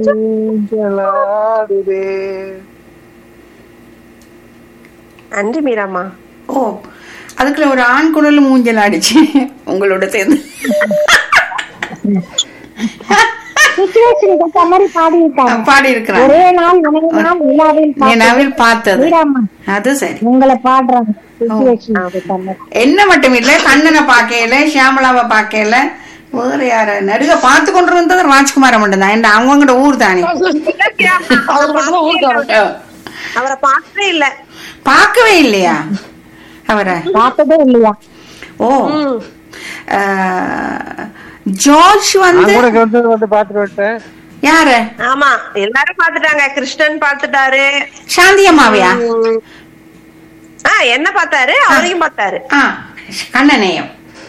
ஊஞ்சலாடுதே. நன்றி மீராமா ஓ அதுக்குள்ள ஒரு ஆண் குரல் மூஞ்சல் ஆடிச்சு உங்களோட சேர்ந்து சுச்சுவேஷனுக்கு ஏத்த மாதிரி பாடி இருக்காங்க பாடி இருக்கிறான் ஒரே நாள் நினைவுனா நிலாவில் நீ பார்த்தது. நவில் பார்த்தது மீராம்மா அது சரி உங்களை பாடுறாங்க சுச்சுவேஷனுக்கு ஏத்த மாதிரி என்ன மட்டும் இல்ல கண்ணனை பார்க்கல ஷியாமலாவை பார்க்கல வேற யார நடுக பார்த்து கொண்டு இருந்தது ராஜ்குமார மட்டும் தான் என்ன அவங்கட ஊர் தானே அவர் மட்டும் தான் ஊருக்காரர். அவரை பார்க்கவே இல்ல பார்க்கவே இல்லையா அவரை பார்த்ததே இல்லையா ஓ அஹ், ஜார்ஜ் நான் வந்து கூட வந்து வந்து பாத்துட்டு விட்டேன் யாரு ஆமா எல்லாரும் பாத்துட்டாங்க கிருஷ்ணன் பாத்துட்டாரு சாந்தி அம்மாவையா உம். ஆ என்ன பார்த்தாரு அவரையும் பார்த்தாரு ஆ கண்ணனையும்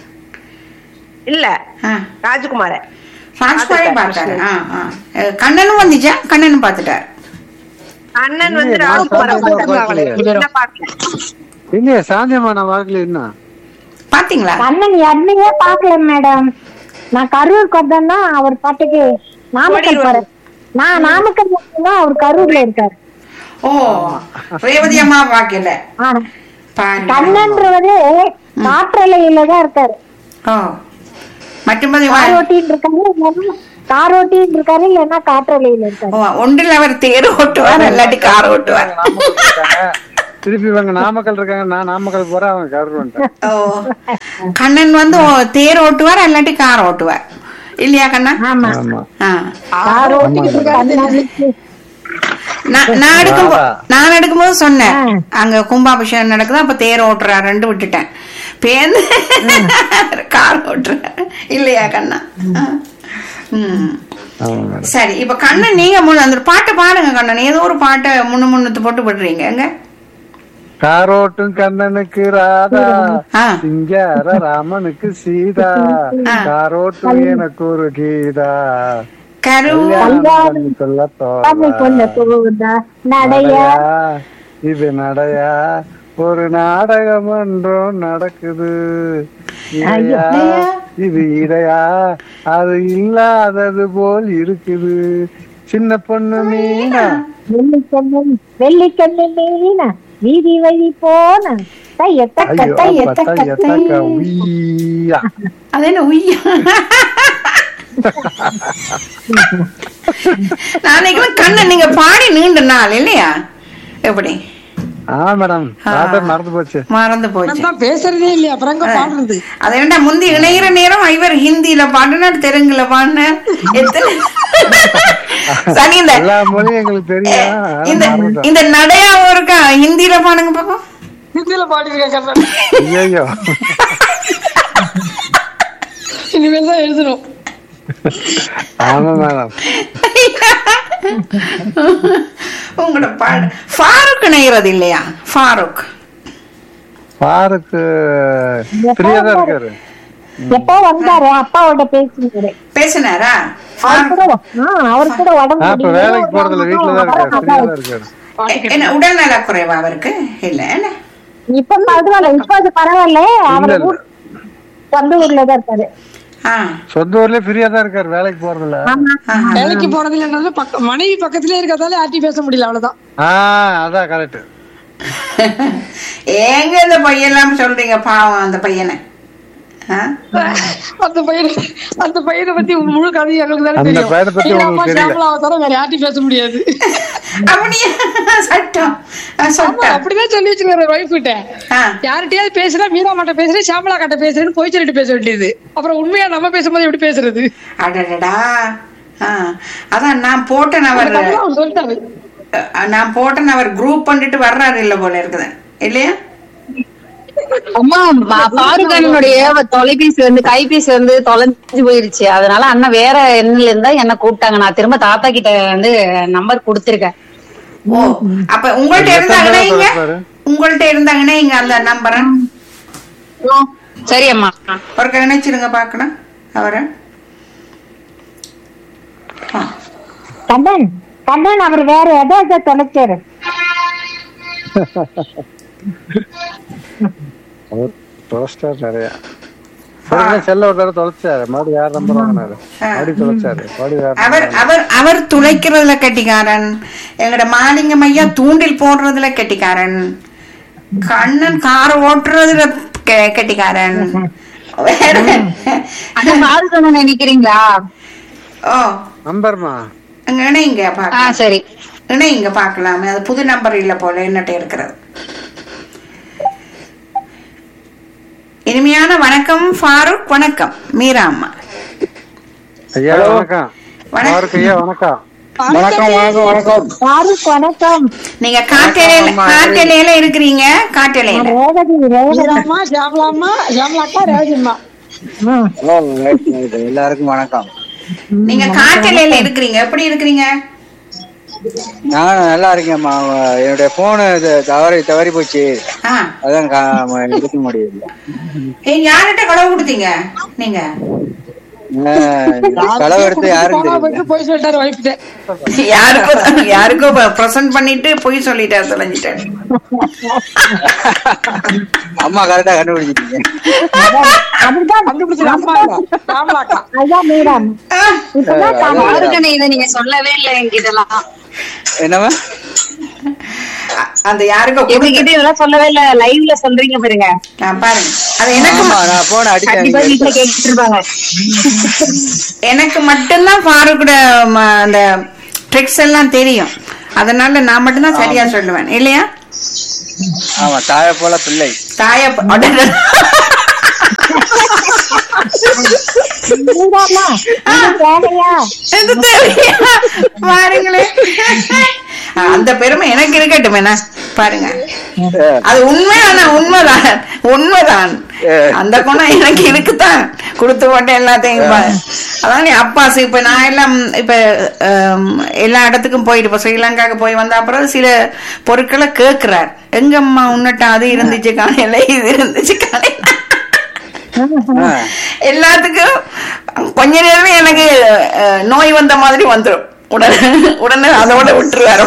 இல்ல ஆ ராஜகுமார ராஜ்குமாரை பார்த்தாரு ஆ ஆ அஹ், கண்ணனும் வந்துச்சா கண்ணனும் பார்த்துட்டாரு அண்ணன் வந்து இல்லையே, நான் ராஜகுமார சாந்தியம்மா பார்க்கலையே. என்ன பார்க்கல இல்லையே சாந்தியம்மா நான் பார்க்கல என்ன பாத்தீங்களா கண்ணன் என்னையே பாக்கல மேடம் நான் கரூருக்கு வந்தேன்னா அவர் பாட்டுக்கு நாமக்கல் போற நான் நாமக்கல் வந்தேன்னா அவர் கரூர்ல இருக்காரு ஓ ரேவதி அம்மா பார்க்கல ஆனா பாருங்க. கண்ணன்றவரு காற்றலையில தான் இருக்காரு ஓ மட்டும்பது கார் ஓட்டின்னு இருக்காரு இல்லைன்னா கார் ஓட்டின்னு இருக்காரு இல்லைன்னா காற்றலையில இருக்காரு ஓ ஒன்றில் அவர் தேர் ஓட்டுவார் இல்லாட்டி கார் ஓட்டுவார் நாமக்கல் இருக்காங்க. திருப்பி இவங்க நாமக்கல் இருக்காங்க நான் நாமக்கல் போறேன் அவங்க கரூர் வந்துட்டேன் ஓ கண்ணன் வந்து ஓ- தேர் ஓட்டுவார் இல்லாட்டி கார் ஓட்டுவார் இல்லையா கண்ணா ஆமா ஆமா ஆ கார் ஓட்டிக்கிட்டு இருக்காரு நான் நான் எடுக்கும் போ- நான் எடுக்கும்போது சொன்னேன் ஆ. அங்க கும்பாபிஷேகம் நடக்குது அப்ப தேர் ஓட்டுறாரு ரெண்டு விட்டுட்டேன் பேந்து கார் ஓட்டுறாரு இல்லையா கண்ணா ஆ. ம். ஆமா மேடம் சரி இப்ப கண்ணன் நீங்க முன்ன அந்த பாட்டை பாடுங்க கண்ணன் ஏதோ ஒரு பாட்டை முன்னு முன்னத்து போட்டு விடுறீங்க எங்க காரோட்டும் கண்ணனுக்கு ராதா ஆ. சிங்கார ராமனுக்கு சீதா ஆ. காரோட்டும் எனக்கு ஒரு கீதா கரு கல்யாணம் பண்ணி சொல்ல பண்ணி கொண்ட தோழா. போகுதா நடையா நடையா இது நடையா ஒரு நாடகம் ஒன்றும் நடக்குது இடையா இது இடையா அது இல்லாதது போல் இருக்குது சின்ன பொண்ணு மீனா வெள்ளிக்கண்ணு வெள்ளிக்கண்ணு மீனா வீதி வழி போன தைய தக்க ஐயோ தைய அப்பா தக்க தைய தக்க உய்யா அது என்ன உய்யா நான் நினைக்கிறேன் கண்ணன் நீங்க பாடி நீண்ட நாள் இல்லையா எப்படி ஆ மேடம் ராதா மறந்து போச்சு மறந்து போச்சு நான் பேசுறதே இல்லையா அப்புறம் எங்க பாடுறது அது என்ன முந்தி இணைகிற நேரம் இவர் ஹிந்தியில பாடினார் தெலுங்குல பாடினார் எத்தனை சரி இந்த எல்லா மொழியும் எங்களுக்கு தெரியும் ஆனா இந்த மறந்துட்டோம். இந்த நடையாவும் இருக்கா ஹிந்தியில பாடுங்க பாப்போம் ஹிந்தியில பாடிருக்கேன் கண்ணன் ஐயோ இனிமேல் தான் எழுதணும் ஆமா மேடம் உங்களோட பாடு ஃபாரூக் இணைகிறது இல்லையா ஃபாரூக் பாருக்கு ஃப்ரீயா தான் இருக்காரு எப்போ வந்தாரு அப்பாவோட பேசினாரு பேசினாரா அவர் கூட ஆ, அவர் கூட உடம்பு ஆ, இப்ப முடியல. வேலைக்கு போறதுல வீட்டுல தான் இருக்காரு ஃப்ரீயா தான் இருக்காரு எ- என்ன உடல்நல குறைவா அவருக்கு இல்ல என்ன இப்ப பரவாயில்ல இப்ப அது பரவாயில்ல அவர் இல்ல, ஊர் சொந்த ஊர்ல தான் இருக்காரு ஆ சொந்த ஊர்லயே ஃப்ரீயா தான் இருக்காரு வேலைக்கு போறதுல ஆஹா. வேலைக்கு போறது இல்லைனால பக்க மனைவி பக்கத்திலே இருக்கிறதால யார்ட்டையும் பேச முடியல அவ்வளவுதான் ஆ அதான் கரெக்ட் ஏங்க இந்த பையெல்லாம் சொல்றீங்க பாவம் அந்த பையனை ஆ? அந்த பையனை அந்த பையனை பத்தி முழு கதை எங்களுக்கு தானே அந்த தெரியும் பையனை பத்தி எங்க உங்களுக்கு அம்மா தெரியல. சாமலாவை தவிர வேற யார்ட்டையும் பேச முடியாது அப்படியா சட்டம் ஆ, ஆமா, சட்டம் அப்படிதான் சொல்லி வச்சுக்கிற ஒய்ஃப் கிட்ட ஆ. யார்கிட்டயாவது பேசுறா மீரா மாட்ட பேசுறேன் சாமலா கிட்ட பேசுறேன்னு போய் சொல்லிட்டு பேச வேண்டியது அப்புறம் உண்மையா நம்ம பேசும்போது எப்படி பேசுறது அடடடா ஆ. அதான் நான் போட்டேன் அவர் அதுக்கப்புறம் அவர் சொல்லிட்டாரு அஹ், நான் போட்டேன் அவர் குரூப் பண்ணிட்டு வர்றாரு இல்ல போல இருக்குது இல்லையா அம்மா பா- பாருக் அண்ணனுடைய தொலைபேசி வந்து கைபேசி வந்து தொலைஞ்சு போயிருச்சு அதனால அண்ணன் வேற எண்ணில இருந்தா என்ன கூப்பிட்டாங்க நான் திரும்ப தாத்தா கிட்ட வந்து நம்பர் கொடுத்திருக்கேன் ஓ அப்ப உங்கள்ட்ட இருந்தாங்கன்னா இங்க பாரு. உங்கள்ட்ட இருந்தாங்கன்னா இங்க அந்த நம்பரை ஓ, சரி அம்மா ஒரு நினைச்சிருங்க பாக்கணும் அவரை ஆ. கண்ணன் கண்ணன் அவர் வேற எதோ எதோ தொலைச்சாரு அவர் ரோஸ்டர் நிறைய ஏற்கனவே செல்ல ஒரு தடவை தொலைச்சாரு மறுபடியும் யார் நம்பர் வாங்கினாரு மறுபடியும் தொலைச்சாரு மறுபடியும் வேற அவர் அவர் அவர் துளைக்கிறதுல கெட்டிக்காரன் எங்கட மாலிங்கம் ஐயா தூண்டில் போடுறதுல கெட்டிக்காரன் கண்ணன் கார் ஓட்டுறதுல கெ- கெட்டிக்காரன் வேற அது பாதுகாணும் நினைக்கிறீங்களா ஓ நம்பர்மா அங்க இணைங்க ஆ பாக்கலாம் சரி இணைங்க பாக்கலாமே அது புது நம்பர் இல்ல போல என்னட்ட இருக்கிறது இனிமையான வணக்கம் ஃபாரூக் வணக்கம் மீரா அம்மா ஐயா வணக்கம் வணக்கம். அவருக்கு ஐயா வணக்கம் வணக்கம் வணக்கம் வணக்கம் யாருக்கு வணக்கம் நீங்க காட்டலையில அம்மா. காட்டலையில இருக்கிறீங்க காட்டலையில ரேவதி ரேவதி மீராம்மா ஷியாமலாம்மா ஷியாமலாக்கா ரேவதிம்மா ம். ஓ, right, right. எல்லாருக்கும் வணக்கம் நீங்க காட்டலையில இருக்கிறீங்க எப்படி இருக்கிறீங்க நான் நல்லா இருக்கேன்மா என்னுடைய போனு தவறி தவறி போச்சு ஆ அதான் கா- எடுக்க முடியல ஏய், யார்கிட்ட களவு கொடுத்தீங்க நீங்க செலவு எடுத்து யாரும் போனா தெரியல போயிட்டு போய் சொல்லிட்டாரு வைஃப்ட்டு யாருக்கோ யாருக்கோ பிரசன்ட் பண்ணிட்டு போய் சொல்லிட்டாரு தொலைஞ்சிட்டாரு அம்மா கரெக்டா கண்டுபிடிச்சிட்டீங்க அதுதான் கண்டுபிடிச்சது அம்மா இல்ல ஷியாமலாக்கா அதுதான் மீராம் ஆ, இப்பதான் அதான் பாருங்கண்ணே இதை நீங்க சொல்லவே இல்லை என்கிட்டலாம் என்னவா அந்த யாருக்கோ எங்க கொடுத்த- கிட்ட இதெல்லாம் சொல்லவே இல்ல லைவ்ல சொல்றீங்க பாருங்க ஆ, பாருங்க அது எனக்கு ஆமா ம- நான் போன கண்டிப்பா வீட்டுல அடிச்சேன் கேட்டுட்டு இருப்பாங்க எனக்கு மட்டும்தான் ஃபாரூக்கோட ம, அந்த ட்ரிக்ஸ் எல்லாம் தெரியும் அதனால நான் மட்டும்தான் சரியா சொல்லுவேன் இல்லையா ஆமா தாய போல பிள்ளை தாய ப- அடடட. மீராமா இது தேவையா இது தேவையா? பாருங்களேன் அந்த பெருமை எனக்கு இருக்கட்டும் என்ன பாருங்க அது உண்மையான உண்மைதான் உண்மைதான் அந்த குணம் எனக்கு இருக்குதான் கொடுத்து போட்டு எல்லாத்தையும் பா- அதான் என் அப்பாசு இப்ப நான் எல்லாம் இப்ப ஹம், எல்லா இடத்துக்கும் போயிட்டு இப்ப ஸ்ரீலங்காக்கு போய் வந்த அப்புறம் சில பொருட்களை கேக்குறார் எங்கம்மா உன்னிட்ட அது இருந்துச்சு காணையில இது இருந்துச்சு காணையில ஆ. எல்லாத்துக்கும் கொஞ்ச நேரமே எனக்கு அஹ், நோய் வந்த மாதிரி வந்துடும் உடனே உடனே அதோட விட்டுருவாரு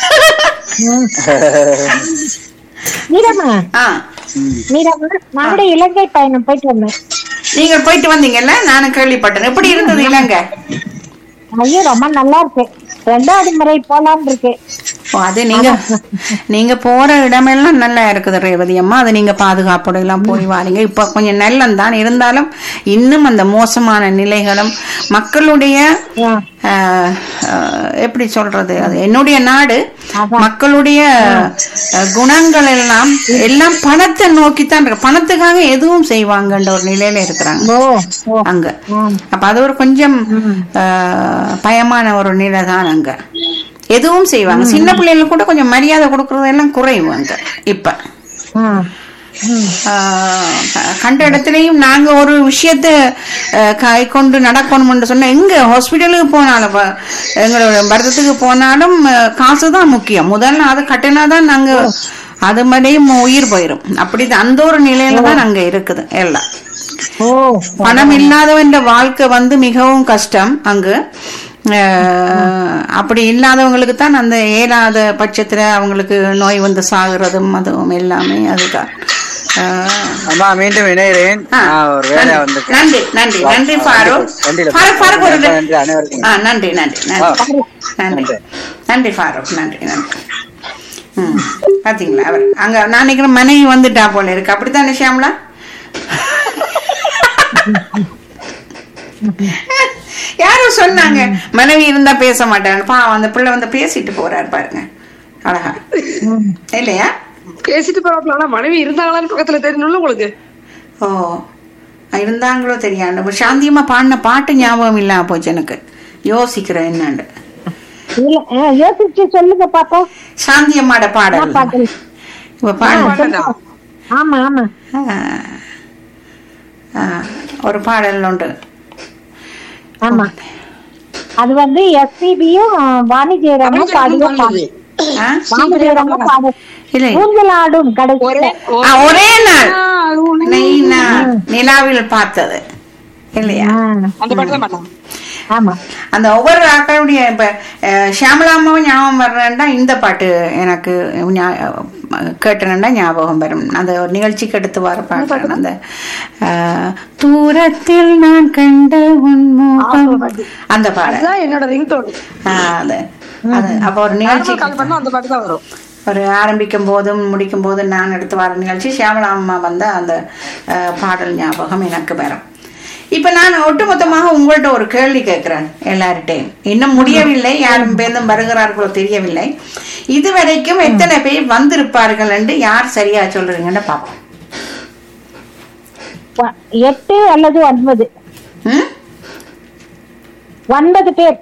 மீராமா ஆ மீராமா நான் கூட இலங்கை பயணம் போயிட்டு வந்தேன் நீங்க போயிட்டு வந்தீங்கல்ல நானும் கேள்விப்பட்டேன் எப்படி இருந்தது இலங்கை ஐயோ ரொம்ப நல்லா இருக்கு ரெண்டாவது முறை போலாம்னு இருக்கு ஓ, அது நீங்க நீங்க போற இடமெல்லாம் நல்லா இருக்குது ரேவதி அம்மா அது நீங்க பாதுகாப்போட எல்லாம் போய் வாரீங்க இப்ப கொஞ்சம் நல்லந்தான் இருந்தாலும் இன்னும் அந்த மோசமான நிலைகளும் மக்களுடைய ஆ. ஆஹ், ஆஹ், எப்படி சொல்றது அது என்னுடைய நாடு மக்களுடைய அஹ், குணங்கள் எல்லாம் எல்லாம் பணத்தை நோக்கித்தான் இருக்கு பணத்துக்காக எதுவும் செய்வாங்கன்ற ஒரு நிலையில இருக்கிறாங்க ஓ ஓ அங்க அப்ப அது ஒரு கொஞ்சம் ஆஹ், பயமான ஒரு நிலை தான் அங்க எதுவும் செய்வாங்க சின்ன பிள்ளைகளுக்கு கூட கொஞ்சம் மரியாதை கொடுக்கறது எல்லாம் குறைவு அங்க இப்ப ம் ஆஹ், கண்ட இடத்துலயும் நாங்க ஒரு விஷயத்த ஆஹ், கை கொண்டு நடக்கணும்னு சொன்னா எங்க ஹாஸ்பிட்டலுக்கு போனாலும் ப- எங்களோட மருத்துவத்துக்கு போனாலும் ஆஹ், காசுதான் முக்கியம் முதல்ல அது கட்டினாதான் நாங்க அது மாதிரியும் உயிர் போயிரும் அப்படிதான் அந்த ஒரு நிலையில தான் அங்க இருக்குது எல்லாம் ஓ பணம் இல்லாதவன் வாழ்க்கை வந்து மிகவும் கஷ்டம் அங்கு அஹ், அப்படி இல்லாதவங்களுக்கு தான் அந்த இயலாத பட்சத்துல அவங்களுக்கு நோய் வந்து சாகுறதும் அதுவும் எல்லாமே அதுதான் அஹ், அம்மா மீண்டும் இணைகிறேன் ஆ, நான் ஒரு வேலையா வந்து நன்றி நன்றி நன்றி ஃபாரூக் வண்டியில ஃபாரூக் ஃபாரூக் ஒரு ரொம்ப நன்றி அனைவருக்கும் ஆ நன்றி நன்றி நன்றி நன்றி நன்றி ஃபாரூக் நன்றி நன்றி ம் பாத்தீங்களா அவர் அங்க நான் நினைக்கிறேன் மனைவி வந்துட்டா போல இருக்கு அப்படித்தானே ஷியாமலா யாரும் சொன்னாங்க மனைவி இருந்தா பேச மாட்டாங்க பாவம் அந்த பிள்ளை வந்து பேசிட்டு போறாரு பாருங்க அழகா இல்லையா பேசிட்டு போறாப்ல ஆனா மனைவி இருந்தாங்களான்னு பக்கத்துல தெரியணும்ல உங்களுக்கு ஓ இருந்தாங்களோ தெரியாது சாந்தியமா பாடின பாட்டு ஞாபகம் இல்லாம போச்சு எனக்கு யோசிக்கிறேன் என்னண்டு இல்ல ஆ, யோசிச்சு சொல்லுங்க பாப்போம் சாந்தியம்மாட பாடல் என்ன பாட்டு இப்ப பாடு ஆமா ஆமா ஆ. ஆ, ஒரு பாடல் உண்டு ஆமா அது வந்து எஸ்பிபியும் வாணி ஜெயராமும் பாடிய பாடு ஆ? வாணி ஜெயராமும் பாடு இல்லை ஊஞ்சலாடும் கடைசியில ஆ, ஒரே நாள் நீ நான் நிலாவில் பார்த்தது இல்லையா ஆ. அந்த பாட்டு தான் பண்ணலாம் ஆமா அந்த ஒவ்வொரு ஆக்களுடைய இப்ப அஹ், ஷியாமளாமாவும் ஞாபகம் வர்றேன்டா இந்த பாட்டு எனக்கு ஞா- கேட்டேன்னா ஞாபகம் வரும் அந்த ஒரு நிகழ்ச்சிக்கு எடுத்து வர பாட்டு அந்த அஹ், தூரத்தில் நான் கண்ட உன் முகம் அந்த பாடல் அதுதான் என்னோட ரிங்டோன் ஆஹ், அது அது அப்போ ஒரு நிகழ்ச்சி கால் பண்ணா அந்த பாட்டு தான் வரும் ஒரு ஆரம்பிக்கும் போதும் முடிக்கும் போதும் நான் எடுத்து வர நிகழ்ச்சி ஷியாமளா அம்மா வந்த அந்த அஹ், பாடல் ஞாபகம் எனக்கு வரும் இப்ப நான் ஒட்டுமொத்தமாக உங்கள்ட்ட ஒரு கேள்வி கேட்கிறேன் எல்லார்ட்டையும் இன்னும் முடியவில்லை யாரும் பேருந்தும் வருகிறார்களோ தெரியவில்லை இதுவரைக்கும் எத்தனை பேர் வந்திருப்பார்கள் என்று யார் சரியா சொல்றீங்கன்னு பார்ப்போம் வ- எட்டு அல்லது ஒன்பது ம்? ஒன்பது பேர்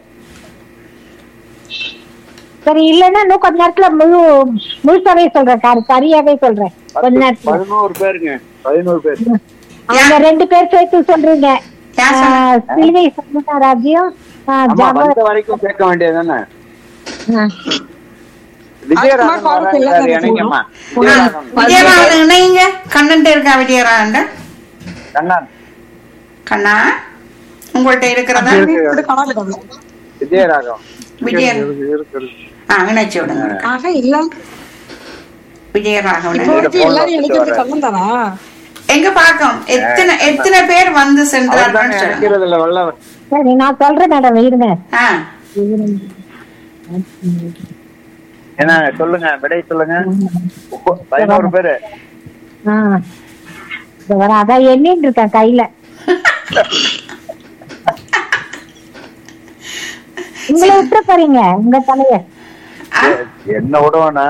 சரி இல்லைன்னா இன்னும் கொஞ்ச நேரத்துல முழு முழுசாவே சொல்றேன் கரு- சரியாவே சொல்றேன் கொஞ்ச நேரத்துல பதினோரு பேருங்க பதினோரு பேர் அவங்க ரெண்டு பேர் சேர்த்து சொல்றீங்க யார் சொன்னா? ஆஹ், சிலுவை சமுதாராஜ்யம் ஆஹ், ஆமா ஜப- வந்த வரைக்கும் கேட்க வேண்டியது தானே ஆஹ். விஜயராகவன் பாருங்க, வராங்க எல்லாம் சார், இணைங்கம்மா விஜயராகவன் விஜயராகவன் இணைங்க கண்ணன்ட்ட இருக்கா விஜயராகவன் கண்ணன் கண்ணா உங்கள்ட்ட இருக்கிறதா இப்படி காணாம போயிட்டாங்க. விஜயராகவன் விஜய இருக்கு, இருக்கு, இருக்கு. ஆ இணைச்சு விடுங்க ஆக இல்ல விஜயராகவன் இப்போதைக்கு எல்லாரும் இணைக்கிறது கள்ளம் தானா எங்க பாக்கம் எத்தனை எத்தனை பேர் வந்து அவர்தானே சென்றார்கள் சொல்லுங்க. இணைக்கிறது இல்ல வல்லவன் சரி நான் சொல்றேன் மேடம் இருங்க ஆ என்ன சொல்லுங்க விடை சொல்லுங்க பதினோரு பேரு ஆஹ் இதோ வரேன். அதான் எண்ணிட்டு இருக்கேன் கையில உங்களை விட்டு போறீங்க உங்க தலைய ஆ, என்ன விடுவானா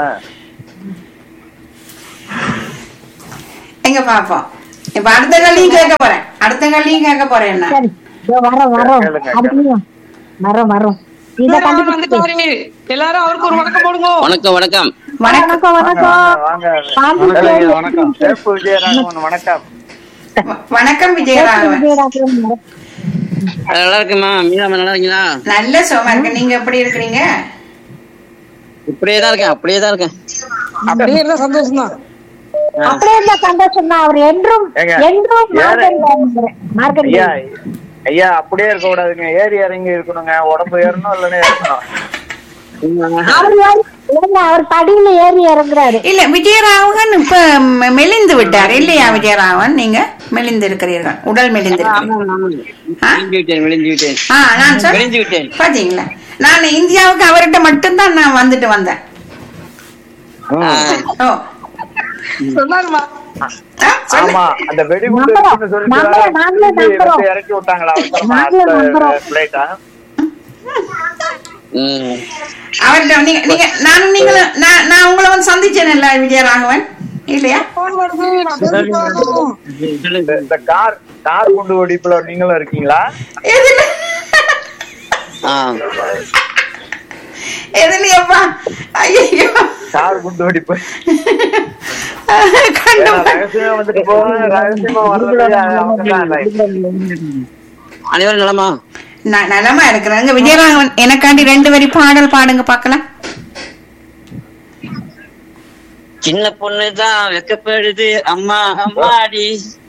எங்க பாப்போம் இப்ப அடுத்த கல்லியும் கேட்க போறேன் அடுத்த கல்லியும் கேட்க போறேன் என்ன சரி இதோ வரோம் வரோம் கேளுங்க, அதுலயும் வரோம் வரோம் இத அவர் கண்டுபிடிச்சு வந்துட்டாரு எல்லாரும் அவருக்கு ஒரு வணக்கம் போடுங்க வணக்கம் வணக்கம் வணக்கம் வணக்கம் வாங்க, வணக்கம் வாங்க பாண்டி வணக்கம், சேரி. வணக்கம் சேப்பு விஜயராகவன் வணக்கம் வ- வணக்கம் விஜயராகவன் விஜயராகவன் நல்லா இருக்குமா மீனாமா நல்லா இருக்கீங்களா நல்ல சுகமா இருக்கு நீங்க எப்படி இருக்கிறீங்க இப்படியே தான் இருக்கேன் அப்படியே தான் இருக்கேன் அப்படியே இருந்தா சந்தோஷம் தான் அப்படியே இந்த சந்தோஷம் தான் அவர் என்றும் ஏங்க, என்றும் யாரு? மார்கன் மார்கன் ஐயா ஐயா அப்படியே இருக்க கூடாதுங்க ஏறி இறங்கி இருக்கணுங்க உடம்பு ஏறணும் இல்லைன்னா இறங்கணும் அவர் ஏறி- ஏங்க, அவர் படியில ஏறி இறங்குறாரு இல்ல விஜயராகவன் இப்ப மெ- மெலிந்து விட்டார் இல்லையா விஜயராகவன் நீங்க மெலிந்து இருக்கிறீர்கள் உடல் மெலிந்து இருக்கிறீர்கள் ஆ? விழிஞ்சு விட்டேன் விழிஞ்சு விட்டேன் ஆ நான் சொல் விழிஞ்சு விட்டேன் பாத்தீங்களா நான் இந்தியாவுக்கு அவர்கிட்ட மட்டும்தான் நான் வந்துட்டு வந்தேன் ஓ சொன்னாருமா ஆ, சொல்லு. ஆமா அந்த வெடிகுண்டு நம்புறோம். இருக்குன்னு சொல்லிட்டு நம்புறோம், நாங்களே இருந்து நம்புறோம். எடுத்து இறக்கி விட்டாங்களா அவசரமா நாங்களே நம்புறோம். அடுத்த பிளேட்டா ம். அவர்கிட்ட நீங்க நீங்க நானும் நீங்களும் நான் நான் உங்களை வந்து சந்திச்சேன்ல விஜயராகவன் இல்லையா போன் வருது நான் பேசிட்டு வரணும். சொல்லுங்க. இந்த கார் கார் குண்டு வெடிப்புல நீங்களும் இருக்கீங்களா எதுல ஆ. எதுலயப்பா ஐயோ கார் குண்டு வெடிப்பு கண்டு ஏன்னா ரகசியமா வந்துட்டு போவாங்க ரகசியமா வர்றது அவங்க தான் right. அனைவரும் நலமா நான் நலமா இருக்கிறேங்க விஜயராகவன் எனக்காண்டி ரெண்டு வரி பாடல் பாடுங்க பார்க்கலாம் சின்ன பொண்ணு தான் வெக்கப்படுது அம்மா அம்மாடி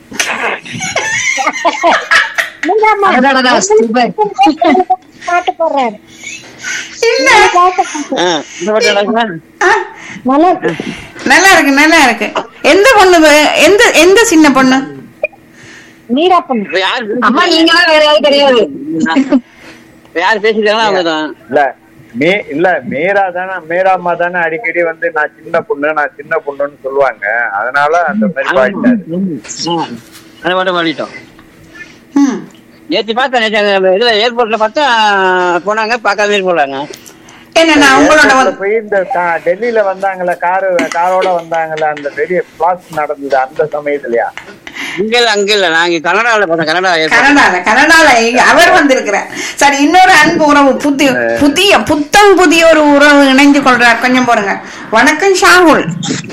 நீங்கம்மா, அடடடா, super. பாட்டு போடுறாரு இல்ல ஆ, இந்த பாட்டு நல்லா இருக்குமா? ஆ, நல்லா இருக்கு. நல்லா இருக்கு நல்லா இருக்கு எந்த பொண்ணு வே- எந்த எந்த சின்ன பொண்ணு மீரா பொண்ணு இப்ப யார் அம்மா நீங்க தான் வேற யாரும் கிடையாது இப்ப யார் பேசிருக்காங்களோ அவங்கதான் இல்ல மீ இல்ல மீரா தானே மீராம்மா தானே அடிக்கடி வந்து நான் சின்ன பொண்ணு நான் சின்ன பொண்ணுன்னு சொல்லுவாங்க அதனால அந்த மாதிரி பாடிட்டாரு அந்த பாட்டு பாடிட்டோம் ம். நேத்து பார்த்தேன் நேத்து அங்க இதுல ஏர்போர்ட்ல பார்த்தா போனாங்க பார்க்காம போறாங்க என்னண்ணா உங்களோட வந்து போய் இந்த கா- டெல்லியில வந்தாங்கல்ல காரு காரோட வந்தாங்கல்ல அந்த பெரிய பிளாஸ் நடந்தது அந்த சமயத்துலயா இங்க இல்ல அங்க இல்ல நாங்க கனடால பார்த்தோம் கனடா ஏர்போர்ட் கனடால கனடால இங்க அவர் வந்திருக்கிறார் சரி இன்னொரு அன்பு உறவு புதிய புதிய புத்தம் புதிய ஒரு உறவு இணைந்து கொள்றார் கொஞ்சம் போருங்க வணக்கம் ஷாகுல்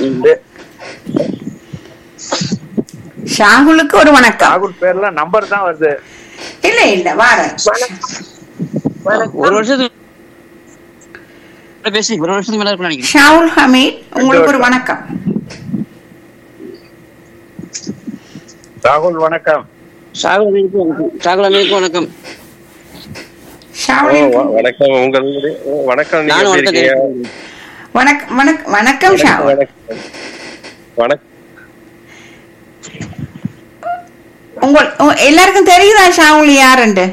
ஷாகுலுக்கு ஒரு வணக்கம் ராகுல் பேர்ல நம்பர் தான் வருது இல்ல இல்ல வார ஒரு வருஷத்துக்கு பேசி ஒரு வருஷத்துக்கு மேல இருக்கும் நினைக்கிறேன் ஷாவுல் ஹமீத் உங்களுக்கு ஒரு வணக்கம் ராகுல் வணக்கம் சாகுல் அமீருக்கு வணக்கம் சாகுல் அமீருக்கு வணக்கம் ஷாவளி வ- வணக்கம் உங்களுடைய வணக்கம் நீங்க நானும் எப்படி வணக்கம் இருக்கீங்க வணக்கம் வணக்கம் வணக்கம் ஷாவல் வணக்கம் வணக்கம் உங்க உங்க- எல்லாருக்கும் தெரியுதா ஷாவுலி யாருண்டு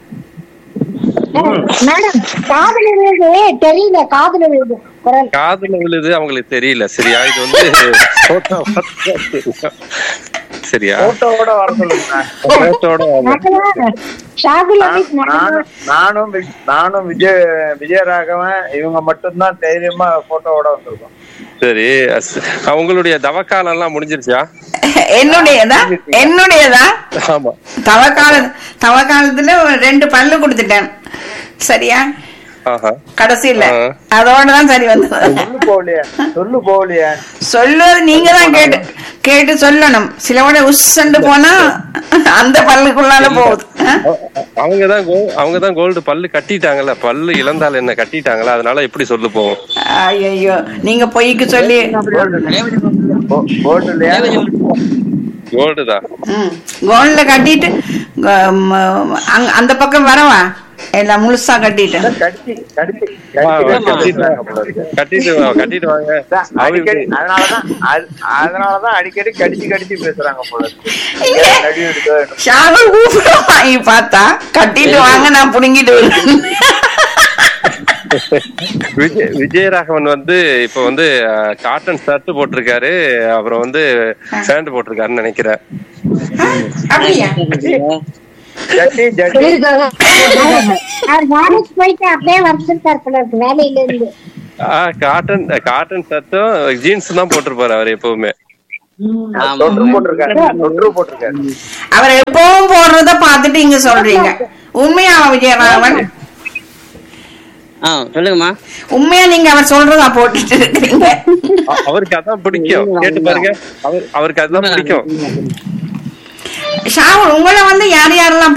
மேடம் காதுல விழுது தெரியல காதுல விழுது குரல் காதுல விழுது அவங்களுக்கு தெரியல சரியா இது வந்து photo பார்த்தா தெரியும். சரியா போட்டோவோட வர சொல்லுங்க போட்டோட வாங்க. ஷாகுல் நான்- அமீத் மேடம் நானும் நானும் வி- நானும் விஜய் விஜயராகவன் இவங்க மட்டும்தான் தைரியமா போட்டோவோட வந்திருக்கோம் சரி அஸ்- உங்களுடைய தவக்காலம் எல்லாம் முடிஞ்சிருச்சா என்னுடையதா என்னுடையதா ஆமா தவக்கால தவக்காலத்துல ஒரு ரெண்டு பல்லு கொடுத்துட்டேன் சரியா ஆஹா கடைசியில ஆ. அதோட தான் சரி வந்தது சொல்லு போகலையா சொல்லு போகலையா சொல்லுவது நீங்க தான் கேட்டு கேட்டு சொல்லணும் சிலவோட உஸ்ஸண்டு போனா அந்த பல்லுக்குள்ளால போகுது ஆ? அவங்கதான் கோ- அவங்கதான் கோல்டு பல்லு கட்டிட்டாங்கல்ல பல்லு இழந்தால் என்ன கட்டிட்டாங்கல்ல அதனால எப்படி சொல்லு போவோம் ஐயையோ நீங்க பொய்க்கு சொல்லி போட்டு இல்லையா கோல்டு தான் ம், கோல்ல கட்டிட்டு ம், அங்க- அந்த பக்கம் வரவா எல்லாம் முழுசா கட்டிட்டு கடிச்சு கடிச்சு வா, வா, கடிச்சு கட்டிட்டு கடிச்சு போல இருக்கு. கட்டிட்டு வா, கட்டிட்டு வாங்க அதான் அடிக்கடி அவங்க- அதனாலதான் அது- அதனாலதான் அடிக்கடி கடிச்சு கடிச்சு பேசுறாங்க போல இருக்கு இங்க நடி எடுக்க வேண்டும். ஷாவல் கூப்பிட வாங்கி பார்த்தா கட்டிட்டு வாங்க நான் புடுங்கிட்டு வரேன். விஜய் விஜயராகவன் வந்து இப்ப வந்து காட்டன் ஷர்ட் போட்டிருக்காரு அப்புறம் வந்து பேண்ட் போட்டிருக்காருன்னு நினைக்கிறேன் அப்படியா ஜட்டி ஜட்டி அவர் மேரேஜ் போயிட்டு அப்படியே வந்துருக்காரு போல இருக்கு வேலையில இருந்து காட்டன் காட்டன் ஷர்ட்டும் ஜீன்ஸ் தான் போட்டிருப்பாரு அவர் எப்பவுமே தொற்று போட்டிருக்காரு தொற்று போட்டிருக்காரு அவர் எப்பவும் போடுறத பார்த்துட்டு இங்க சொல்றீங்க உண்மையா விஜயராகவன் ஆ சொல்லுங்கம்மா உண்மையா நீங்க அவர் சொல்றதா போட்டுட்டு இருக்கிறீங்க அ- அவருக்கு அதான் பிடிக்கும் கேட்டு பாருங்க அவர் அவருக்கு அதுதான் பிடிக்கும் ஷாவல் உங்களை வந்து யார் யாரெல்லாம்